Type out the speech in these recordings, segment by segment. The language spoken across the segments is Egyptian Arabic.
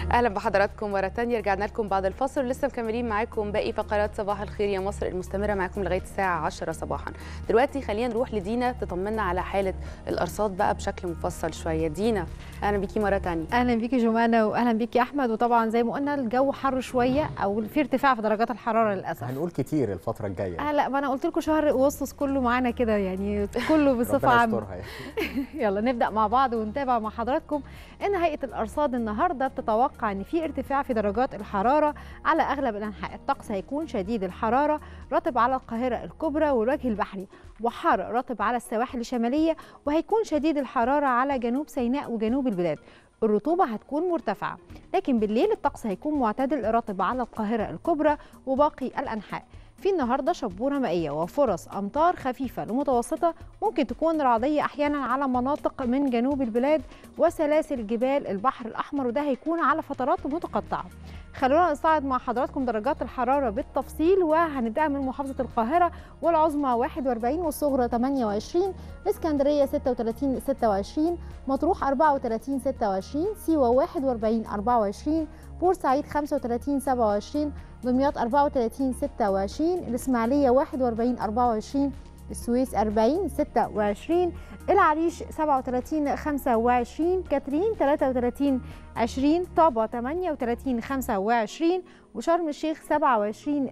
اهلا بحضراتكم مره ثانيه رجعنا لكم بعد الفاصل ولسه مكملين معاكم باقي فقرات صباح الخير يا مصر المستمره معاكم لغايه الساعه 10 صباحا دلوقتي خلينا نروح لدينا تطمنا على حاله الارصاد بقى بشكل مفصل شويه دينا اهلا بيكي مره ثانيه اهلا بيكي جمانه واهلا بيكي احمد وطبعا زي ما قلنا الجو حر شويه او في ارتفاع في درجات الحراره للاسف هنقول كتير الفتره الجايه آه لا ما انا قلت لكم شهر اغسطس كله معانا كده يعني كله بصفه ربنا عامه يسترها يعني. يلا نبدا مع بعض ونتابع مع حضراتكم ان هيئه الارصاد النهارده بتتوقع ان في ارتفاع في درجات الحراره على اغلب الانحاء الطقس هيكون شديد الحراره رطب على القاهره الكبرى والوجه البحري وحار رطب على السواحل الشماليه وهيكون شديد الحراره على جنوب سيناء وجنوب البلاد الرطوبة هتكون مرتفعة لكن بالليل الطقس هيكون معتدل رطب على القاهرة الكبرى وباقي الأنحاء في النهارده شبوره مائيه وفرص امطار خفيفه لمتوسطه ممكن تكون رعديه احيانا على مناطق من جنوب البلاد وسلاسل جبال البحر الاحمر وده هيكون على فترات متقطعه خلونا نستعرض مع حضراتكم درجات الحراره بالتفصيل وهنبدا من محافظه القاهره والعظمى 41 والصغرى 28 الاسكندريه 36 26 مطروح 34 26 سيوه 41 24 بورسعيد 35 27 دمياط 34 26 الإسماعيلية 41 24 السويس 40 26 العريش 37 25 كاترين 33 20 طابة 38 25 وشرم الشيخ 27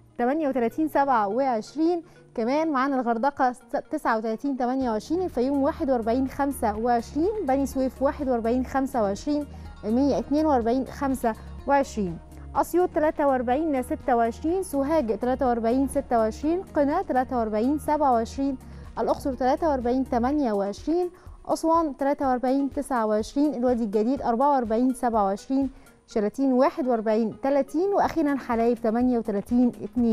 38 27 كمان معانا الغردقة 39 28 الفيوم 41 25 بني سويف 41 25 المنيا 42 25 أسيوط 43 26 سوهاج 43 26 قنا 43 27 الأقصر 43 28 أسوان 43 29 الوادي الجديد 44 27 شلاتين 41 30 وأخيرا حلايب 38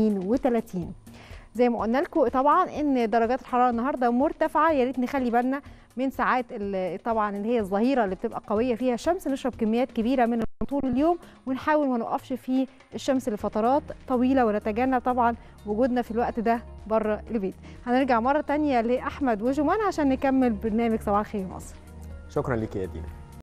32 زي ما قلنا لكم طبعا ان درجات الحراره النهارده مرتفعه يا ريت نخلي بالنا من ساعات ال- طبعا اللي هي الظهيره اللي بتبقى قويه فيها الشمس نشرب كميات كبيره من طول اليوم ونحاول ما نوقفش في الشمس لفترات طويله ونتجنب طبعا وجودنا في الوقت ده بره البيت هنرجع مره تانية لاحمد وجمان عشان نكمل برنامج صباح الخير مصر شكرا ليكي يا دينا